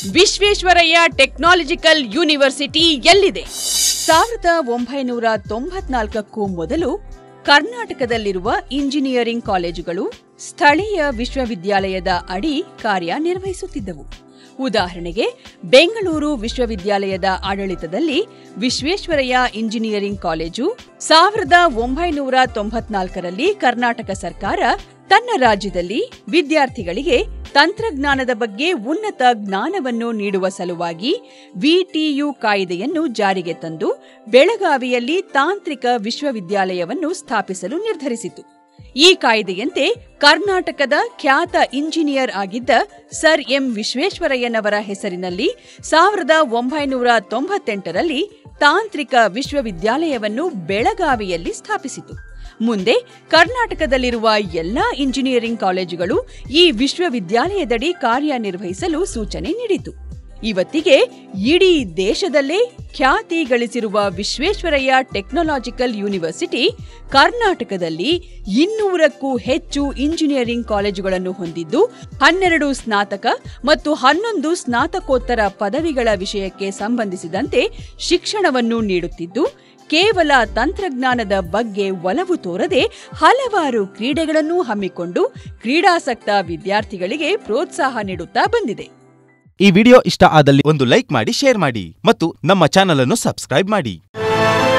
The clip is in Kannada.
ವಿಶ್ವೇಶ್ವರಯ್ಯ ಟೆಕ್ನಾಲಜಿಕಲ್ ಯೂನಿವರ್ಸಿಟಿ ಎಲ್ಲಿದೆ ಸಾವಿರದ ಒಂಬೈನೂರ ತೊಂಬತ್ನಾಲ್ಕಕ್ಕೂ ಮೊದಲು ಕರ್ನಾಟಕದಲ್ಲಿರುವ ಇಂಜಿನಿಯರಿಂಗ್ ಕಾಲೇಜುಗಳು ಸ್ಥಳೀಯ ವಿಶ್ವವಿದ್ಯಾಲಯದ ಅಡಿ ಕಾರ್ಯನಿರ್ವಹಿಸುತ್ತಿದ್ದವು ಉದಾಹರಣೆಗೆ ಬೆಂಗಳೂರು ವಿಶ್ವವಿದ್ಯಾಲಯದ ಆಡಳಿತದಲ್ಲಿ ವಿಶ್ವೇಶ್ವರಯ್ಯ ಇಂಜಿನಿಯರಿಂಗ್ ಕಾಲೇಜು ಸಾವಿರದ ಒಂಬೈನೂರ ತೊಂಬತ್ನಾಲ್ಕರಲ್ಲಿ ಕರ್ನಾಟಕ ಸರ್ಕಾರ ತನ್ನ ರಾಜ್ಯದಲ್ಲಿ ವಿದ್ಯಾರ್ಥಿಗಳಿಗೆ ತಂತ್ರಜ್ಞಾನದ ಬಗ್ಗೆ ಉನ್ನತ ಜ್ಞಾನವನ್ನು ನೀಡುವ ಸಲುವಾಗಿ ವಿಟಿಯು ಕಾಯ್ದೆಯನ್ನು ಜಾರಿಗೆ ತಂದು ಬೆಳಗಾವಿಯಲ್ಲಿ ತಾಂತ್ರಿಕ ವಿಶ್ವವಿದ್ಯಾಲಯವನ್ನು ಸ್ಥಾಪಿಸಲು ನಿರ್ಧರಿಸಿತು ಈ ಕಾಯ್ದೆಯಂತೆ ಕರ್ನಾಟಕದ ಖ್ಯಾತ ಇಂಜಿನಿಯರ್ ಆಗಿದ್ದ ಸರ್ ಎಂ ವಿಶ್ವೇಶ್ವರಯ್ಯನವರ ಹೆಸರಿನಲ್ಲಿ ಸಾವಿರದ ಒಂಬೈನೂರ ತೊಂಬತ್ತೆಂಟರಲ್ಲಿ ತಾಂತ್ರಿಕ ವಿಶ್ವವಿದ್ಯಾಲಯವನ್ನು ಬೆಳಗಾವಿಯಲ್ಲಿ ಸ್ಥಾಪಿಸಿತು ಮುಂದೆ ಕರ್ನಾಟಕದಲ್ಲಿರುವ ಎಲ್ಲಾ ಇಂಜಿನಿಯರಿಂಗ್ ಕಾಲೇಜುಗಳು ಈ ವಿಶ್ವವಿದ್ಯಾಲಯದಡಿ ಕಾರ್ಯನಿರ್ವಹಿಸಲು ಸೂಚನೆ ನೀಡಿತು ಇವತ್ತಿಗೆ ಇಡೀ ದೇಶದಲ್ಲೇ ಖ್ಯಾತಿ ಗಳಿಸಿರುವ ವಿಶ್ವೇಶ್ವರಯ್ಯ ಟೆಕ್ನಾಲಜಿಕಲ್ ಯೂನಿವರ್ಸಿಟಿ ಕರ್ನಾಟಕದಲ್ಲಿ ಇನ್ನೂರಕ್ಕೂ ಹೆಚ್ಚು ಇಂಜಿನಿಯರಿಂಗ್ ಕಾಲೇಜುಗಳನ್ನು ಹೊಂದಿದ್ದು ಹನ್ನೆರಡು ಸ್ನಾತಕ ಮತ್ತು ಹನ್ನೊಂದು ಸ್ನಾತಕೋತ್ತರ ಪದವಿಗಳ ವಿಷಯಕ್ಕೆ ಸಂಬಂಧಿಸಿದಂತೆ ಶಿಕ್ಷಣವನ್ನು ನೀಡುತ್ತಿದ್ದು ಕೇವಲ ತಂತ್ರಜ್ಞಾನದ ಬಗ್ಗೆ ಒಲವು ತೋರದೆ ಹಲವಾರು ಕ್ರೀಡೆಗಳನ್ನು ಹಮ್ಮಿಕೊಂಡು ಕ್ರೀಡಾಸಕ್ತ ವಿದ್ಯಾರ್ಥಿಗಳಿಗೆ ಪ್ರೋತ್ಸಾಹ ನೀಡುತ್ತಾ ಬಂದಿದೆ ಈ ವಿಡಿಯೋ ಇಷ್ಟ ಆದಲ್ಲಿ ಒಂದು ಲೈಕ್ ಮಾಡಿ ಶೇರ್ ಮಾಡಿ ಮತ್ತು ನಮ್ಮ ಚಾನಲ್ ಅನ್ನು ಸಬ್ಸ್ಕ್ರೈಬ್ ಮಾಡಿ